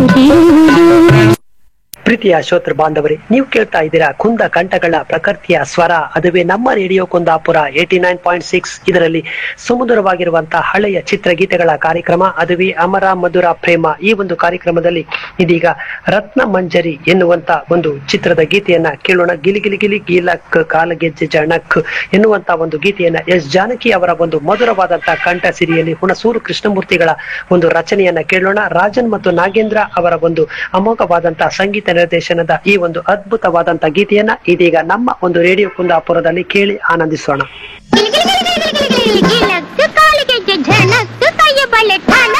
ನೆನಪಿರುವುದು ಪ್ರೀತಿಯ ಶ್ರೋತೃ ಬಾಂಧವರೇ ನೀವು ಕೇಳ್ತಾ ಇದ್ದೀರಾ ಕುಂದ ಕಂಠಗಳ ಪ್ರಕೃತಿಯ ಸ್ವರ ಅದುವೇ ನಮ್ಮ radio Kundapura eighty nine point six ಇದರಲ್ಲಿ ಸುಮಧುರವಾಗಿರುವಂತಹ ಹಳೆಯ ಚಿತ್ರಗೀತೆಗಳ ಕಾರ್ಯಕ್ರಮ ಅದುವೇ ಅಮರ ಮಧುರ ಪ್ರೇಮ ಈ ಒಂದು ಕಾರ್ಯಕ್ರಮದಲ್ಲಿ ಇದೀಗ ರತ್ನ ಮಂಜರಿ ಎನ್ನುವಂತ ಒಂದು ಚಿತ್ರದ ಗೀತೆಯನ್ನ ಕೇಳೋಣ ಗಿಲಿ ಗಿಲಿ ಗಿಲಿ ಗೀಲಕ್ ಕಾಲಗೆಜ್ಜೆ ಜಣಕ್ ಎನ್ನುವಂತ ಒಂದು ಗೀತೆಯನ್ನ ಎಸ್ ಜಾನಕಿ ಅವರ ಒಂದು ಮಧುರವಾದಂತಹ ಕಂಠ ಸಿರಿಯಲ್ಲಿ ಹುಣಸೂರು ಕೃಷ್ಣಮೂರ್ತಿಗಳ ಒಂದು ರಚನೆಯನ್ನ ಕೇಳೋಣ ರಾಜನ್ ಮತ್ತು ನಾಗೇಂದ್ರ ಅವರ ಒಂದು ಅಮೋಘವಾದಂತಹ ಸಂಗೀತ ನಿರ್ದೇಶನದ ಈ ಒಂದು ಅದ್ಭುತವಾದಂತಹ ಗೀತೆಯನ್ನ ಇದೀಗ ನಮ್ಮ ಒಂದು ರೇಡಿಯೋ ಕುಂದಾಪುರದಲ್ಲಿ ಕೇಳಿ ಆನಂದಿಸೋಣ ಗಿಲಿ ಗಿಲಿ ಗಿಲಿ ಗಿಲಿ ಗಿಲಿ ಗಿಲಿ ಗಿಲಕ್ ಕಾಲಿಗೆ ಝಣಕ್ ಕೈಯ ಬಳೆ ಠಾಣ